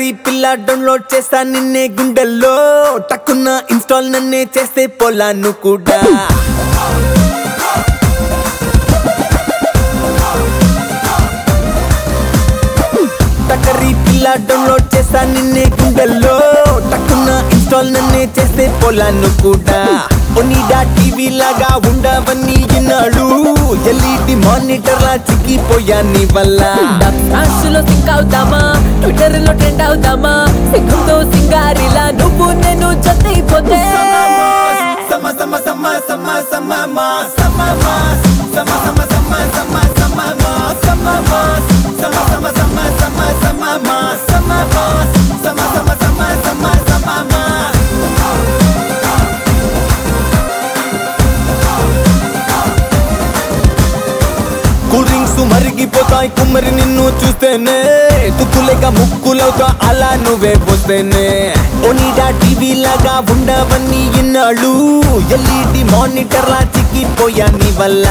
టకరీ పిల్ల డౌన్లోడ్ చేస్తా నిన్నే గుండెల్లో టక్కున్న ఇన్స్టాల్ నన్నే చేస్తే పోలాను కూడా టకరీ పిల్ల డౌన్లోడ్ చేస్తా నిన్నే గుండెల్లో టక్కున్న ఇన్స్టాల్ నన్నే చేస్తే పోలాను కూడా ఒనిడా టీవీ లాగా ఉండవన్నీ ఇన్నాడు ఎల్ఈడి మానిటర్ లా చిక్కిపోయా నీ వల్ల లో సింక్ అవుతామా ట్విట్టర్ లో ట్రెండ్ అవుతామా సింహంతో సింగారిలా నువ్వు నేను జతైపోతే సమ సమ సమ సమ సమ మా సమ మా సమ సమ సమ సమ సమ మా సమ మా సమ సమ సమ సమ సమ మా సమ మా సమ సమ సమ సమ సమ మా కూల్ డ్రింక్స్ మరిగిపోతాయి కుమ్మరి నిన్ను చూస్తేనే తుక్కులేక ముక్కులవుతా అలా నువ్వే పోస్తేనే ఓనిడా టీవీ లాగా ఉండవన్నీ ఇన్నాళ్ళు ఎల్ఈడి మానిటర్ లా చిక్కిపోయా నీ వల్ల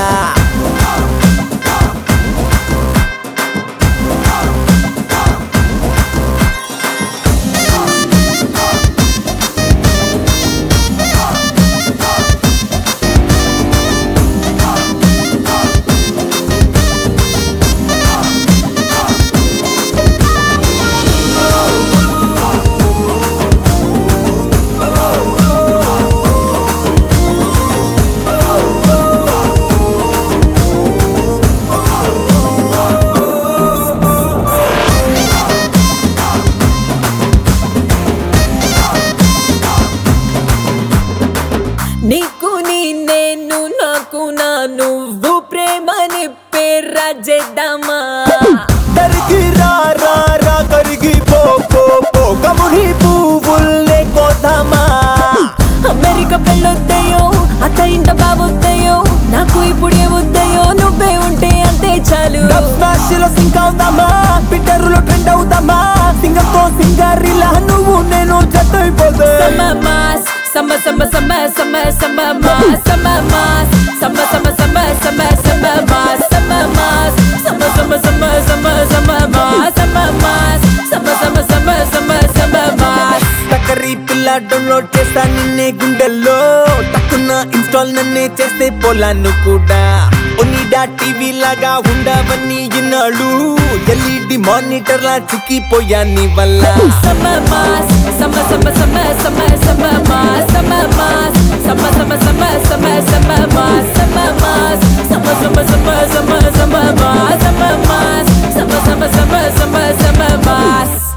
నీకు నీ నేను నాకు నా నువ్వు ప్రేమని పేర్రజేద్దామా దరికి రా రా రా కరిగి పో పో పో కముని పువ్వుల్నే కోదామా అమెరికా పెళ్ళొద్దయో అత్త ఇంట బాబొద్దయో నాకు ఇప్పుడు ఏమొద్దయో నువ్వే ఉంటే అంతే చాలు స్మాష్ లో సింక్ అవుదామా ట్విట్టర్ లో ట్రెండ్ అవుదామా సింగంతో సింగారిలా నువ్వు నేను జతైపోతే Summer mass, summer, summer, summer, summer, summer mass, summer mass, summer, summer, summer, summer, summer mass, summer mass, summer, summer, summer, summer, summer mass, summer mass, summer, summer, summer, summer, summer mass. టకరీ పిల్ల download చేస్తా నిన్నే గుండెల్లో టక్కున్న install నన్నే చేస్తే పోలాను కూడా Onida TV లాగా ఉండవన్నీ ఇన్నాళ్ళు LED monitor లా చిక్కిపోయా నీ వల్ల Summer mass, summer, summer, summer, summer, summer mass, summer mass, summer, summer, summer, summer, summer mass, summer mass, summer, summer, summer, summer, summer mass, summer mass, summer, summer, summer, summer, summer mass.